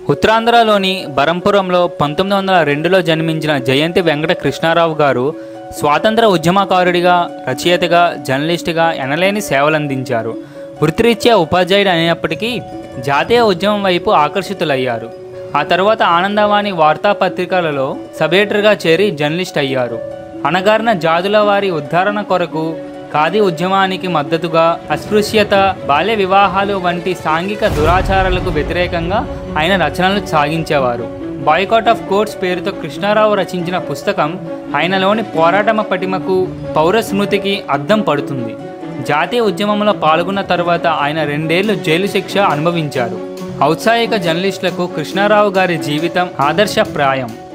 ఉత్తరాంధ్రలోని బరంపురంలో పంతొమ్మిది వందల రెండులో జన్మించిన జయంతి వెంకట కృష్ణారావు గారు స్వాతంత్ర ఉద్యమకారుడిగా రచయితగా జర్నలిస్టుగా ఎనలేని సేవలందించారు వృత్తిరీత్యా ఉపాధ్యాయుడు అయినప్పటికీ జాతీయ ఉద్యమం వైపు ఆకర్షితులయ్యారు ఆ తర్వాత ఆనందవాణి వార్తాపత్రికలలో సబ్ చేరి జర్నలిస్ట్ అయ్యారు అణగారిన జాతుల వారి ఉద్ధరణ కొరకు ఖాదీ ఉద్యమానికి మద్దతుగా అస్పృశ్యత బాల్య వివాహాలు వంటి సాంఘిక దురాచారాలకు వ్యతిరేకంగా ఆయన రచనలు సాగించేవారు బాయ్కాట్ ఆఫ్ కోర్ట్స్ పేరుతో కృష్ణారావు రచించిన పుస్తకం ఆయనలోని పోరాటమ పటిమకు పౌర స్మృతికి అద్దం పడుతుంది జాతీయ ఉద్యమంలో పాల్గొన్న తర్వాత ఆయన రెండేళ్లు జైలు శిక్ష అనుభవించారు ఔత్సాహిక జర్నలిస్టులకు కృష్ణారావు గారి జీవితం ఆదర్శప్రాయం